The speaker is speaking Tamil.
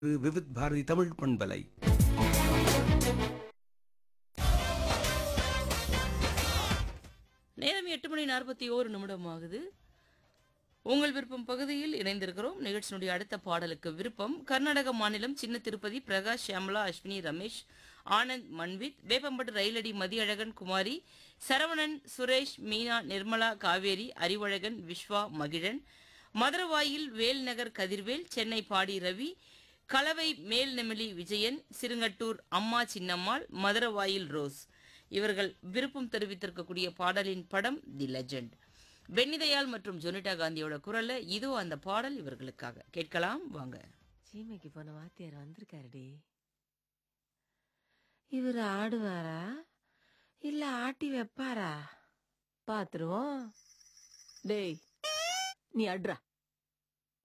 விவித் பாரதி தமிழ் பண்பலை நேரம் எட்டு மணி நாற்பத்தி ஓரு நிமிடம் ஆகுது உங்கள் விருப்பம் பகுதியில் இணைந்திருக்கிறோம் நிகழ்ச்சியினுடைய அடுத்த பாடலுக்கு விருப்பம் கர்நாடக மாநிலம் சின்ன திருப்பதி பிரகாஷ் ஷியாமலா அஸ்வினி ரமேஷ் ஆனந்த் மன்வித் வேப்பம்பட்டு ரயிலடி மதியழகன் குமாரி சரவணன் சுரேஷ் மீனா நிர்மலா காவேரி அறிவழகன் விஸ்வா மகிழன் மதுரவாயில் வேல்நகர் கதிர்வேல் சென்னை பாடி ரவி கலவை மேல் நெமிலி விஜயன் சிறுங்கட்டூர் அம்மா சின்னம்மாள் மதுரவாயில் ரோஸ் இவர்கள் விருப்பம் தெரிவித்திருக்கக்கூடிய பாடலின் படம் தி லெஜெண்ட் வெண்ணிதயாள் மற்றும் ஜொனிட்டா காந்தியோட குரல்ல இதோ அந்த பாடல் இவர்களுக்காக கேட்கலாம் வாங்க சீமைக்கு போன வாத்தியார் வந்திருக்காருடி இவர் ஆடுவாரா இல்ல ஆட்டி வைப்பாரா பாத்துருவோம் டேய் நீ அட்ரா